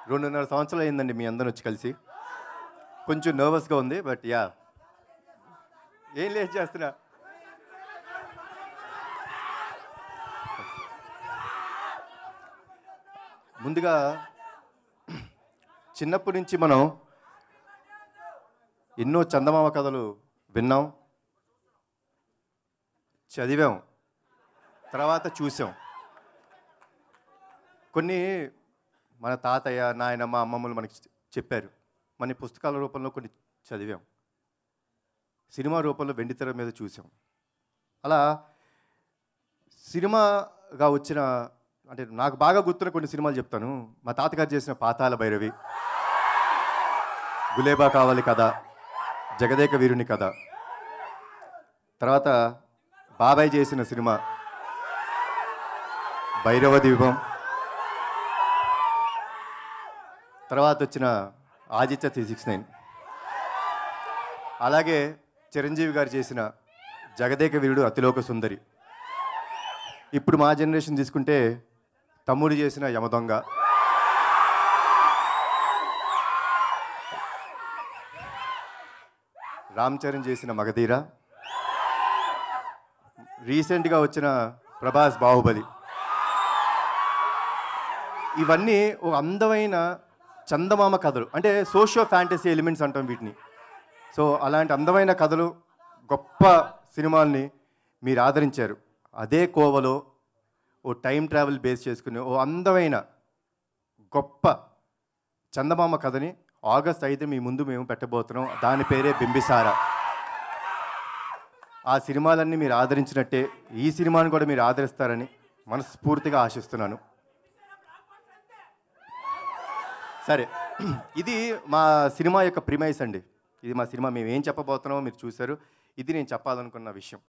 రెండున్నర సంవత్సరాలు అయిందండి మీ అందరూ వచ్చి కలిసి కొంచెం నర్వస్గా ఉంది బట్ యా ఏం లేదు చేస్తున్నా ముందుగా చిన్నప్పటి నుంచి మనం ఎన్నో చందమామ కథలు విన్నాం చదివాం తర్వాత చూసాం కొన్ని మన తాతయ్య నాయనమ్మ అమ్మమ్మలు మనకి చె- చెప్పారు మన ఈ పుస్తకాల రూపంలో కొన్ని చదివాం సినిమా రూపంలో వెండితెర మీద చూసాం అలా సినిమాగా వచ్చిన అంటే నాకు బాగా గుర్తున్న కొన్ని సినిమాలు చెప్తాను మా తాతగారు చేసిన పాతాల భైరవి గులేబా కావాలి కథ జగదేక వీరుని కథ తర్వాత బాబాయ్ చేసిన సినిమా భైరవ దీపం తర్వాత వచ్చిన ఆదిత్య త్రీ సిక్స్ నైన్ అలాగే చిరంజీవి గారు చేసిన జగదేక వీరుడు అతిలోక సుందరి ఇప్పుడు మా జనరేషన్ తీసుకుంటే తమ్ముడు చేసిన యమదొంగ రామ్ చరణ్ చేసిన మగధీర రీసెంట్గా వచ్చిన ప్రభాస్ బాహుబలి ఇవన్నీ ఒక అందమైన చందమామ కథలు అంటే సోషియో ఫ్యాంటసీ ఎలిమెంట్స్ అంటాం వీటిని సో అలాంటి అందమైన కథలు గొప్ప సినిమాల్ని మీరు ఆదరించారు అదే కోవలో ఓ టైం ట్రావెల్ బేస్ చేసుకుని ఓ అందమైన గొప్ప చందమామ కథని ఆగస్ట్ అయితే మీ ముందు మేము పెట్టబోతున్నాం దాని పేరే బింబిసార ఆ సినిమాలన్నీ మీరు ఆదరించినట్టే ఈ సినిమాని కూడా మీరు ఆదరిస్తారని మనస్ఫూర్తిగా ఆశిస్తున్నాను సరే ఇది మా సినిమా యొక్క ప్రిమైస్ అండి ఇది మా సినిమా మేము ఏం చెప్పబోతున్నామో మీరు చూశారు ఇది నేను చెప్పాలనుకున్న విషయం